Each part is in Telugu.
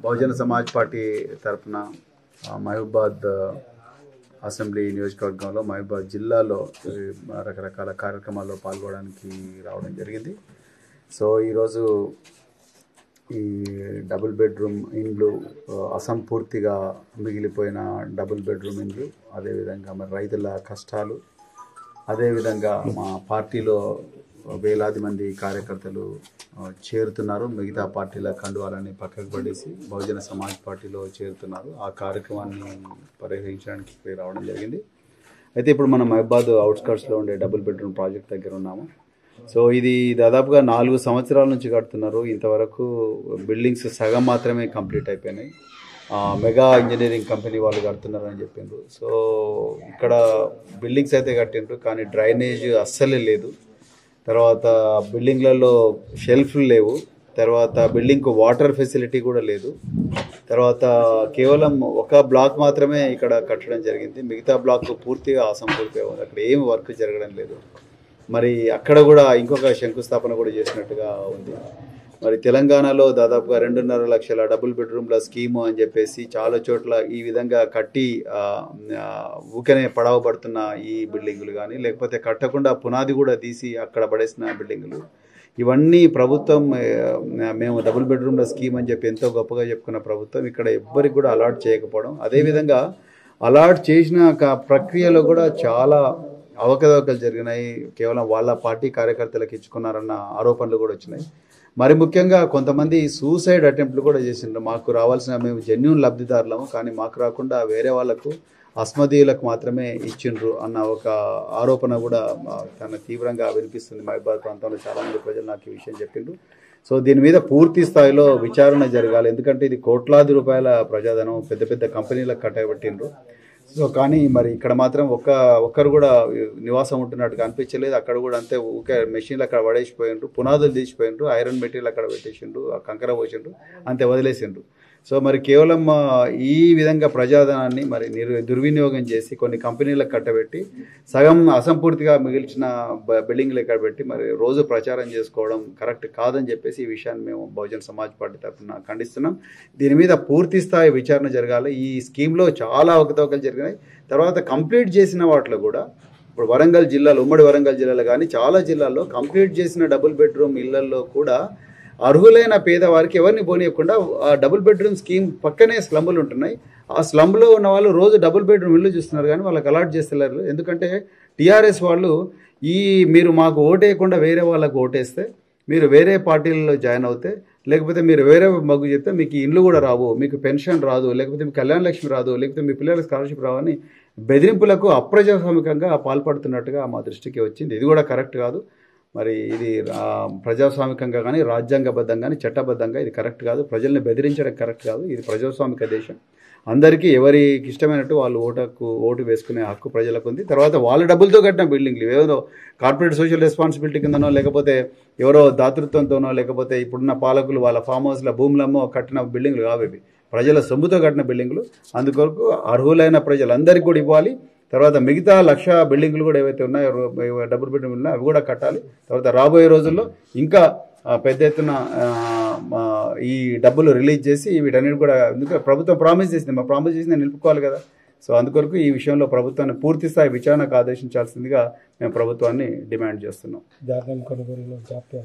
బహుజన సమాజ్ పార్టీ తరఫున మహబూబాద్ అసెంబ్లీ నియోజకవర్గంలో మహబూబాద్ జిల్లాలో ఈ, రకరకాల కార్యక్రమాల్లో పాల్గొనడానికి రావడం జరిగింది సో ఈరోజు ఈ డబుల్ బెడ్రూమ్ ఇండ్లు ఆ, అసంపూర్తిగా మిగిలిపోయిన డబుల్ బెడ్రూమ్ ఇండ్లు అదేవిధంగా మరి రైతుల కష్టాలు అదేవిధంగా మా పార్టీలో వేలాది మంది కార్యకర్తలు ఆ, చేరుతున్నారు మిగతా పార్టీల కండువాలని పక్కకు పడేసి బహుజన సమాజ్ పార్టీలో చేరుతున్నారు ఆ కార్యక్రమాన్ని పరిహరించడానికి ఇక్కడికి రావడం జరిగింది అయితే ఇప్పుడు మనం మహబాద్ అవుట్స్కట్స్లో ఉండే డబుల్ బెడ్రూమ్ ప్రాజెక్ట్ దగ్గర ఉన్నాము సో ఇది దాదాపుగా నాలుగు సంవత్సరాల నుంచి కడుతున్నారు ఇంతవరకు బిల్డింగ్స్ సగం మాత్రమే కంప్లీట్ అయిపోయినాయి ఆ, మెగా ఇంజనీరింగ్ కంపెనీ వాళ్ళు కడుతున్నారని చెప్పిండ్రు సో ఇక్కడ బిల్డింగ్స్ అయితే కట్టిండ్రు కానీ డ్రైనేజ్ అస్సలే లేదు తర్వాత బిల్డింగ్లలో షెల్ఫ్లు లేవు తర్వాత బిల్డింగ్కు వాటర్ ఫెసిలిటీ కూడా లేదు తర్వాత కేవలం ఒక బ్లాక్ మాత్రమే ఇక్కడ కట్టడం జరిగింది మిగతా బ్లాక్ పూర్తిగా అసంపూర్తిగా ఉంది అక్కడ ఏం వర్క్ జరగడం లేదు మరి అక్కడ కూడా ఇంకొక శంకుస్థాపన కూడా చేసినట్టుగా ఉంది మరి తెలంగాణలో దాదాపుగా రెండున్నర లక్షల డబుల్ బెడ్రూమ్ల స్కీము అని చెప్పేసి చాలా చోట్ల ఈ విధంగా కట్టి ఆ, ఆ, ఊకనే పడవబడుతున్న ఈ బిల్డింగులు కానీ లేకపోతే కట్టకుండా పునాది కూడా తీసి అక్కడ పడేసిన బిల్డింగులు ఇవన్నీ ప్రభుత్వం ఆ, మేము డబుల్ బెడ్రూమ్ల స్కీమ్ అని చెప్పి ఎంతో గొప్పగా చెప్పుకున్న ప్రభుత్వం ఇక్కడ ఎవ్వరికి కూడా అలాట్ చేయకపోవడం అదేవిధంగా అలాట్ చేసిన క- ప్రక్రియలో కూడా చాలా అవకతవకలు జరిగినాయి కేవలం వాళ్ళ పార్టీ కార్యకర్తలకు ఇచ్చుకున్నారన్న ఆరోపణలు కూడా వచ్చినాయి మరి ముఖ్యంగా కొంతమంది సూసైడ్ అటెంప్ట్లు కూడా చేసిండ్రు మాకు రావాల్సిన మేము జెన్యున్ లబ్ధిదారులము కానీ మాకు రాకుండా వేరే వాళ్ళకు అస్మదీయులకు మాత్రమే ఇచ్చిండ్రు అన్న ఒక ఆరోపణ కూడా ఆ, చాలా తీవ్రంగా వినిపిస్తుంది మహబాద్ ప్రాంతంలో చాలా మంది ప్రజలు నాకు ఈ విషయం చెప్పిండ్రు సో దీని మీద పూర్తి స్థాయిలో విచారణ జరగాలి ఎందుకంటే ఇది కోట్లాది రూపాయల ప్రజాధనం పెద్ద పెద్ద కంపెనీలకు కట్టబెట్టిండ్రు సో కానీ మరి ఇక్కడ మాత్రం ఒక్క ఒక్కరు కూడా నివాసం ఉంటున్నట్టుగా అనిపించలేదు అక్కడ కూడా అంతే ఊకే మెషిన్లు అక్కడ పడేసిపోయిండ్రు పునాదులు తీసిపోయిండ్రు ఐరన్ మెటీరియల్ అక్కడ పెట్టేసిండ్రు ఆ కంకర పోసిండ్రు అంతే వదిలేసిండ్రు సో మరి కేవలం ఆ, ఈ విధంగా ప్రజాధనాన్ని మరి నిర్ దుర్వినియోగం చేసి కొన్ని కంపెనీలకు కట్టబెట్టి సగం అసంపూర్తిగా మిగిల్చిన బ- బిల్డింగ్లు ఇక్కడ పెట్టి మరి రోజు ప్రచారం చేసుకోవడం కరెక్ట్ కాదని చెప్పేసి ఈ విషయాన్ని మేము బహుజన్ సమాజ్ పార్టీ తరఫున ఖండిస్తున్నాం దీని మీద పూర్తి స్థాయి విచారణ జరగాలి ఈ స్కీమ్లో చాలా అవకతవకలు జరిగినాయి తర్వాత కంప్లీట్ చేసిన వాటిలో కూడా ఇప్పుడు వరంగల్ జిల్లాలో ఉమ్మడి వరంగల్ జిల్లాలో కానీ చాలా జిల్లాల్లో కంప్లీట్ చేసిన డబుల్ బెడ్రూమ్ ఇళ్లలో కూడా అర్హులైన పేదవారికి ఎవరిని పోనీయకుండా ఆ డబుల్ బెడ్రూమ్ స్కీమ్ పక్కనే స్లమ్లు ఉంటున్నాయి ఆ స్లమ్లో ఉన్న వాళ్ళు రోజు డబుల్ బెడ్రూమ్ ఇల్లు చూస్తున్నారు కానీ వాళ్ళకి అలాట్ చేస్తలేరు ఎందుకంటే టీఆర్ఎస్ వాళ్ళు ఈ మీరు మాకు ఓటేయకుండా వేరే వాళ్ళకు ఓటేస్తే మీరు వేరే పార్టీలలో జాయిన్ అవుతే లేకపోతే మీరు వేరే మగ్గు చెప్తే మీకు ఈ ఇండ్లు కూడా రావు మీకు పెన్షన్ రాదు లేకపోతే మీకు కళ్యాణ లక్ష్మి రాదు లేకపోతే మీ పిల్లలకు స్కాలర్షిప్ రావని బెదిరింపులకు అప్రజాస్వామికంగా పాల్పడుతున్నట్టుగా మా దృష్టికి వచ్చింది ఇది కూడా కరెక్ట్ కాదు మరి ఇది ఆ, ప్రజాస్వామికంగా కానీ రాజ్యాంగబద్ధంగా కానీ చట్టబద్ధంగా ఇది కరెక్ట్ కాదు ప్రజల్ని బెదిరించడం కరెక్ట్ కాదు ఇది ప్రజాస్వామిక దేశం అందరికీ ఎవరికి ఇష్టమైనట్టు వాళ్ళు ఓటుకు ఓటు వేసుకునే హక్కు ప్రజలకు ఉంది తర్వాత వాళ్ళ డబ్బులతో కట్టిన బిల్డింగ్లు ఏదో కార్పొరేట్ సోషల్ రెస్పాన్సిబిలిటీ కిందనో లేకపోతే ఎవరో దాతృత్వంతోనో లేకపోతే ఇప్పుడున్న పాలకులు వాళ్ళ ఫామ్ హౌస్ల భూములమ్మో కట్టిన బిల్డింగ్లు కావు ఇవి ప్రజల సొమ్ముతో కట్టిన బిల్డింగ్లు అందుకొరకు అర్హులైన ప్రజలందరికీ కూడా ఇవ్వాలి తర్వాత మిగతా లక్ష బిల్డింగ్లు కూడా ఏవైతే ఉన్నాయో రూ- డబుల్ బెడ్రూమ్ ఉన్నాయో అవి కూడా కట్టాలి తర్వాత రాబోయే రోజుల్లో ఇంకా ఆ, పెద్ద ఎత్తున ఆ, మా ఈ డబ్బులు రిలీజ్ చేసి వీటన్నిటి కూడా ఎందుకంటే ప్రభుత్వం ప్రామిస్ చేసింది మా ప్రామిస్ చేసింది నిలుపుకోవాలి కదా సో అందుకొరకు ఈ విషయంలో ప్రభుత్వాన్ని పూర్తి స్థాయి విచారణకు ఆదేశించాల్సిందిగా మేము ప్రభుత్వాన్ని డిమాండ్ చేస్తున్నాం ధాన్యం కొనుగోలులో జాప్యం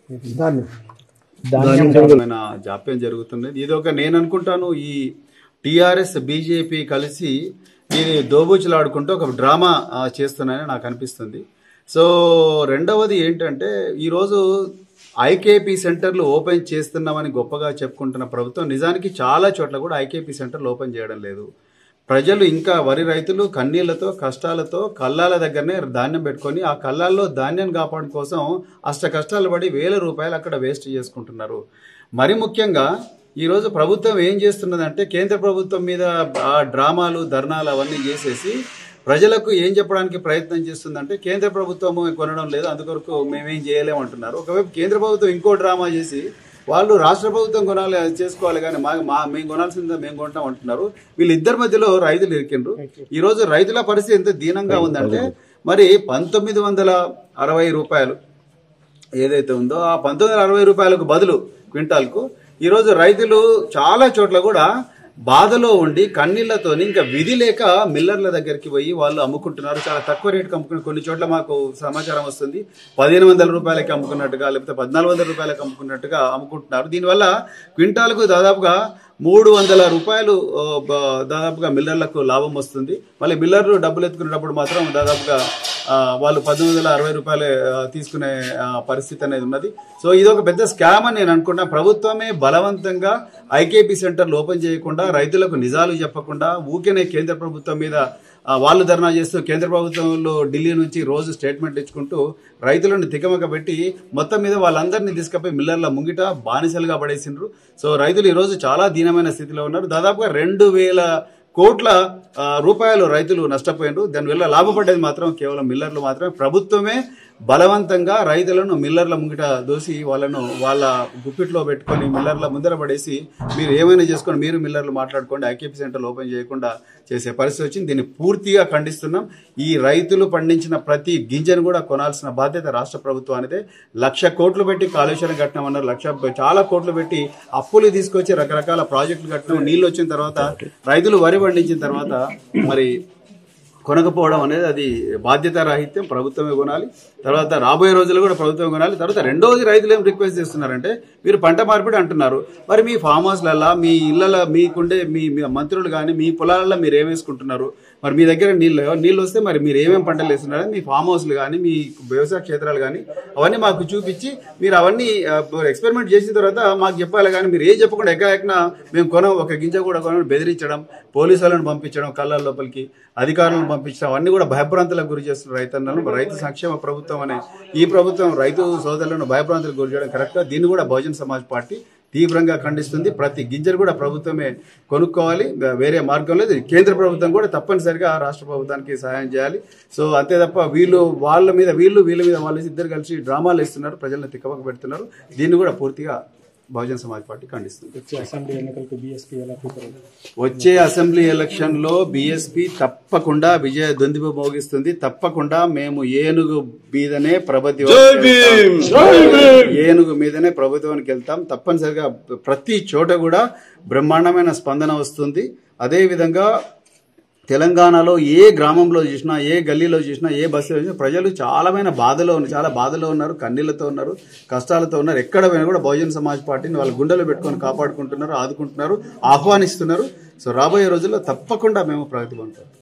ధాన్యమైన జాప్యం జరుగుతుంది ఇది ఒక నేను అనుకుంటాను ఈ టిఆర్ఎస్ బీజేపీ కలిసి ఇది దోబూచులాడుకుంటూ ఒక డ్రామా ఆ, చేస్తున్నాయని నాకు అనిపిస్తుంది సో రెండవది ఏంటంటే ఈరోజు ఐకేపీ సెంటర్లు ఓపెన్ చేస్తున్నామని గొప్పగా చెప్పుకుంటున్న ప్రభుత్వం నిజానికి చాలా చోట్ల కూడా ఐకేపీ సెంటర్లు ఓపెన్ చేయడం లేదు ప్రజలు ఇంకా వరి రైతులు కన్నీళ్లతో కష్టాలతో కల్లాల దగ్గరనే ధాన్యం పెట్టుకొని ఆ కల్లాల్లో ధాన్యం కాపాడడం కోసం అష్ట కష్టాలు పడి వేల రూపాయలు అక్కడ వేస్ట్ చేసుకుంటున్నారు మరి ముఖ్యంగా ఈరోజు ప్రభుత్వం ఏం చేస్తున్నదంటే కేంద్ర ప్రభుత్వం మీద ఆ డ్రామాలు ధర్నాలు అవన్నీ చేసేసి ప్రజలకు ఏం చెప్పడానికి ప్రయత్నం చేస్తుందంటే కేంద్ర ప్రభుత్వం కొనడం లేదు అందుకొరకు మేమేం చేయలేము అంటున్నారు ఒకవైపు కేంద్ర ప్రభుత్వం ఇంకో డ్రామా చేసి వాళ్ళు రాష్ట్ర ప్రభుత్వం కొనాలి అది చేసుకోవాలి కానీ మా మా మేము కొనాల్సిందే మేము కొంటాం అంటున్నారు వీళ్ళిద్దరి మధ్యలో రైతులు ఇరికిండ్రు ఈ రోజు రైతుల పరిస్థితి ఎంత దీనంగా ఉందంటే మరి పంతొమ్మిది వందల అరవై రూపాయలు ఏదైతే ఉందో ఆ పంతొమ్మిది వందల అరవై రూపాయలకు బదులు క్వింటాల్కు ఈరోజు రైతులు చాలా చోట్ల కూడా బాధలో ఉండి కన్నీళ్లతోని ఇంకా విధి లేక మిల్లర్ల దగ్గరికి పోయి వాళ్ళు అమ్ముకుంటున్నారు చాలా తక్కువ రేటుకి అమ్ముకుని కొన్ని చోట్ల మాకు సమాచారం వస్తుంది పదిహేను వందల రూపాయలకి అమ్ముకున్నట్టుగా లేకపోతే పద్నాలుగు వందల రూపాయలకి అమ్ముకున్నట్టుగా అమ్ముకుంటున్నారు దీనివల్ల క్వింటాల్కు దాదాపుగా మూడు వందల రూపాయలు ఆ, బ- దాదాపుగా మిల్లర్లకు లాభం వస్తుంది మళ్ళీ మిల్లర్లు డబ్బులు ఎత్తుకునేటప్పుడు మాత్రం దాదాపుగా ఆ, వాళ్ళు పద్దెనిమిది వందల అరవై రూపాయలు ఆ, తీసుకునే ఆ, పరిస్థితి అనేది ఉన్నది సో ఇది ఒక పెద్ద స్కామ్ అని నేను అనుకుంటా ప్రభుత్వమే బలవంతంగా ఐకేపీ సెంటర్లు ఓపెన్ చేయకుండా రైతులకు నిజాలు చెప్పకుండా ఊరికేనే కేంద్ర ప్రభుత్వం మీద ఆ, వాళ్ళు ధర్నా చేస్తూ కేంద్ర ప్రభుత్వంలో ఢిల్లీ నుంచి రోజు స్టేట్మెంట్ ఇచ్చుకుంటూ రైతులను తికమక పెట్టి మొత్తం మీద వాళ్ళందరినీ తీసుకుపోయి మిల్లర్ల ముంగిట బానిసలుగా పడేసిండ్రు సో రైతులు ఈరోజు చాలా దీనమైన స్థితిలో ఉన్నారు దాదాపుగా రెండు వేల కోట్ల ఆ, రూపాయలు రైతులు నష్టపోయినారు దానివల్ల లాభపడ్డది మాత్రం కేవలం మిల్లర్లు మాత్రమే ప్రభుత్వమే బలవంతంగా రైతులను మిల్లర్ల ముంగిట దోసి వాళ్ళను వాళ్ళ గుప్పిట్లో పెట్టుకొని మిల్లర్ల ముందర పడేసి మీరు ఏమైనా చేసుకొని మీరు మిల్లర్లు మాట్లాడుకోండి ఐకేపీ సెంటర్లు ఓపెన్ చేయకుండా చేసే పరిస్థితి వచ్చింది దీన్ని పూర్తిగా ఖండిస్తున్నాం ఈ రైతులు పండించిన ప్రతి గింజను కూడా కొనాల్సిన బాధ్యత రాష్ట్ర ప్రభుత్వానిదే లక్ష కోట్లు పెట్టి కాళేశ్వరం కట్టినామన్నారు లక్ష చాలా కోట్లు పెట్టి అప్పులు తీసుకొచ్చి రకరకాల ప్రాజెక్టులు కట్టినాం నీళ్ళు వచ్చిన తర్వాత రైతులు వరి పండించిన తర్వాత మరి కొనకపోవడం అనేది అది బాధ్యత రాహిత్యం ప్రభుత్వమే కొనాలి తర్వాత రాబోయే రోజుల్లో కూడా ప్రభుత్వం కొనాలి తర్వాత రెండోది రైతులు ఏం రిక్వెస్ట్ చేస్తున్నారంటే మీరు పంట మార్పిడి అంటున్నారు మరి మీ ఫామ్ హౌస్లల్లో మీ ఇళ్లలో మీకుండే మీ మీ మంత్రులు కానీ మీ పొలాలలో మీరు ఏం వేసుకుంటున్నారు మరి మీ దగ్గర నీళ్ళు నీళ్ళు వస్తే మరి మీరు ఏమేమి పంటలు వేస్తున్నారు మీ ఫామ్ హౌస్లు కానీ మీ వ్యవసాయ క్షేత్రాలు కానీ అవన్నీ మాకు చూపించి మీరు అవన్నీ ఎక్స్పెరిమెంట్ చేసిన తర్వాత మాకు చెప్పాలి కానీ మీరు ఏం చెప్పకుండా ఎక్కడెక్కడ మేము కొనం ఒక గింజ కూడా కొనం బెదిరించడం పోలీసు వాళ్ళని పంపించడం కళ్ళ లోపలికి అధికారులను పంపించడం అవన్నీ కూడా భయభ్రాంతులకు గురి చేస్తున్న రైతన్నలను రైతు సంక్షేమ ప్రభుత్వం అనే ఈ ప్రభుత్వం రైతు సోదరులను భయభ్రాంతులకు గురి చేయడం కరెక్ట్ దీన్ని కూడా బహుజన్ సమాజ్ పార్టీ తీవ్రంగా ఖండిస్తుంది ప్రతి గింజను కూడా ప్రభుత్వమే కొనుక్కోవాలి వేరే మార్గం లేదు కేంద్ర ప్రభుత్వం కూడా తప్పనిసరిగా రాష్ట్ర ప్రభుత్వానికి సహాయం చేయాలి సో అంతే తప్ప వీళ్ళు వాళ్ళ మీద వీళ్ళు వీళ్ళ మీద వాళ్ళు ఇద్దరు కలిసి డ్రామాలు ఇస్తున్నారు ప్రజలను తిక్కపక్క పెడుతున్నారు దీన్ని కూడా పూర్తిగా బహుజన్ సమాజ్ పార్టీ ఖండిస్తుంది వచ్చే అసెంబ్లీ ఎన్నికలకు బీఎస్పీ ఎలా ప్రిపేర్ అవుతుంది? వచ్చే అసెంబ్లీ ఎలక్షన్ లో బీఎస్పీ తప్పకుండా విజయ దొందిబ మోగిస్తుంది తప్పకుండా మేము ఏనుగు మీదనే ప్రభుత్వం ఏనుగు మీదనే ప్రభుత్వానికి వెళ్తాం తప్పనిసరిగా ప్రతి చోట కూడా బ్రహ్మాండమైన స్పందన వస్తుంది అదే విధంగా తెలంగాణలో ఏ గ్రామంలో చూసినా ఏ గల్లీలో చూసినా ఏ బస్సులో చూసినా ప్రజలు చాలామైన బాధలో ఉన్నారు చాలా బాధలో ఉన్నారు కన్నీళ్లతో ఉన్నారు కష్టాలతో ఉన్నారు ఎక్కడ పోయినా కూడా బహుజన్ సమాజ్ పార్టీని వాళ్ళ గుండెలో పెట్టుకొని కాపాడుకుంటున్నారు ఆదుకుంటున్నారు ఆహ్వానిస్తున్నారు సో రాబోయే రోజుల్లో తప్పకుండా మేము ప్రగతి పొందుతాం